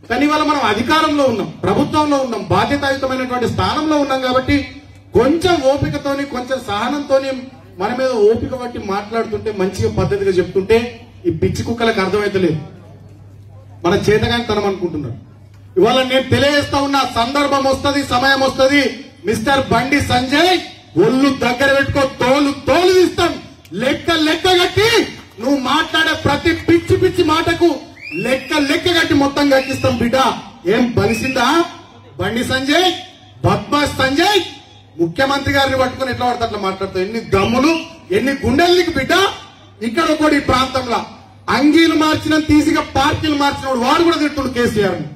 కానీ ఇవాళ మనం అధికారంలో ఉన్నాం ప్రభుత్వంలో ఉన్నాం బాధ్యతాయుతమైనటువంటి స్థానంలో ఉన్నాం కాబట్టి కొంచెం ఓపికతోని కొంచెం సహనంతోని మన మీద ఓపిక బట్టి మాట్లాడుతుంటే మంచిగా పద్ధతిగా చెప్తుంటే ఈ పిచ్చి కుక్కలకు అర్థమైతలేదు మన చేతగానితనం అనుకుంటున్నారు ఇవాళ నేను తెలియజేస్తా ఉన్న సందర్భం వస్తది సమయం వస్తది మిస్టర్ బండి సంజయ్ ఒళ్ళు దగ్గర పెట్టుకో తోలు తోలు తీస్తాం లెక్క లెక్క కట్టి నువ్వు మాట్లాడే ప్రతి పిచ్చి పిచ్చి మాటకు లెక్క లెక్క కట్టి మొత్తం కట్టిస్తాం బిడ్డ ఏం బలిసిందా బండి సంజయ్ బద్మాష్ సంజయ్ ముఖ్యమంత్రి గారిని పట్టుకుని ఎట్లా పడితే అట్లా మాట్లాడతావు ఎన్ని దమ్ములు ఎన్ని గుండెలకి బిడ్డ ఇక్కడ ఒకటి ఈ ప్రాంతంలో అంగీలు మార్చిన తీసిగా పార్టీలు మార్చినోడు వాడు కూడా తిట్టుడు కేసీఆర్ ని.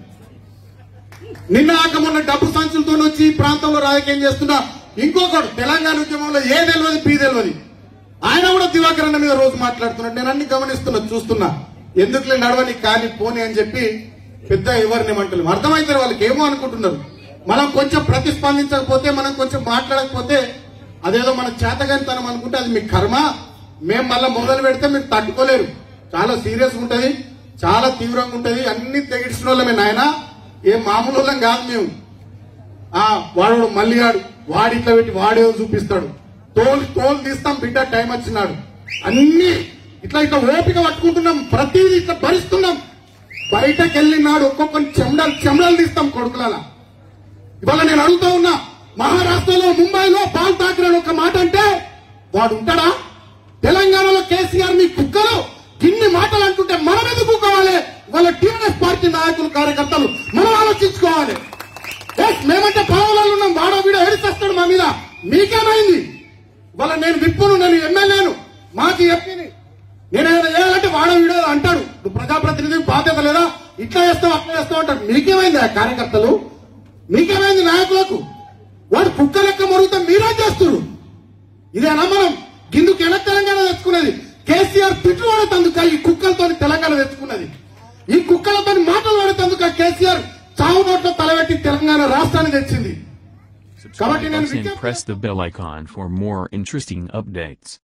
నిన్న ఆక మొన్న డబ్బు సంచులతో వచ్చి ఈ ప్రాంతంలో రాజకీయం చేస్తున్నా ఇంకొకడు తెలంగాణ ఉద్యమంలో ఏ తెలియదు పీ తెలియదు ఆయన కూడా దివాకర్ అన్న మీద రోజు మాట్లాడుతున్నాడు నేను అన్ని గమనిస్తున్నా చూస్తున్నా ఎందుకులే నడవని కానీ పోని అని చెప్పి పెద్ద ఎవరిని ఏమంటలేము అర్థమైతే వాళ్ళకి ఏమో అనుకుంటున్నారు మనం కొంచెం ప్రతిస్పందించకపోతే మనం కొంచెం మాట్లాడకపోతే అదేదో మన చేతగానితనం అనుకుంటే అది మీ కర్మ మేము మళ్ళీ మొదలు పెడితే మీరు తట్టుకోలేరు చాలా సీరియస్ ఉంటది చాలా తీవ్రంగా ఉంటది అన్ని తెగిడిచిన వాళ్ళమే నాయన ఏం మామూలు వాళ్ళం కాదు మేము ఆ వాడు మళ్ళీ ఆడు వాడి ఇట్లా పెట్టి వాడేదో చూపిస్తాడు తోలు తోలు తీస్తాం బిడ్డ టైం వచ్చినాడు అన్ని ఇట్లా ఇట్లా ఓపిక పట్టుకుంటున్నాం ప్రతిదీ ఇట్లా భరిస్తున్నాం బయటకు వెళ్ళినాడు ఒక్కొక్కరి చెమడలు చెమడలు తీస్తాం కొడుకులలా ఇవాళ నేను అడుగుతా ఉన్నా మహారాష్ట్రలో ముంబైలో పాల్ ఠాకరే ఒక మాట అంటే వాడు ఉంటాడా తెలంగాణలో కేసీఆర్ మీ కుక్కలు ఇన్ని మాటలు అంటుంటే మనం ఎందుకు కావాలి వాళ్ళ టీఆర్ఎస్ పార్టీ నాయకులు కార్యకర్తలు మనం ఆలోచించుకోవాలి ఎస్ మేమంటే పొలంలో ఉన్నాం వాడో వీడో ఏడిచేస్తాడు మా మీద మీకేమైంది వాళ్ళ నేను విప్పును నేను ఎమ్మెల్యేను మాకు ఎంపీని నేను ఏమైనా చేయాలంటే వాడో వీడో అంటాడు నువ్వు ప్రజాప్రతినిధి బాధ్యత లేదా ఇట్లా చేస్తావు అట్లా చేస్తావు అంటాడు మీకేమైంది ఆ కార్యకర్తలు మీకేమైంది నాయకులకు వాడు కుక్క లెక్క మరుగుతాం మీరే చేస్తున్నారు ఇదేనా మనం గిందుకు ఎలా తెలంగాణ తెచ్చుకున్నది కేసీఆర్ తిట్లు వాడేందుక ఈ కుక్కలతో తెలంగాణ తెచ్చుకున్నది ఈ కుక్కలతో మాటలు వాడేందుక కేసీఆర్ చావు నోట్లో తలబెట్టి తెలంగాణ రాష్ట్రాన్ని తెచ్చింది Subscribe us and press the bell icon for more interesting updates.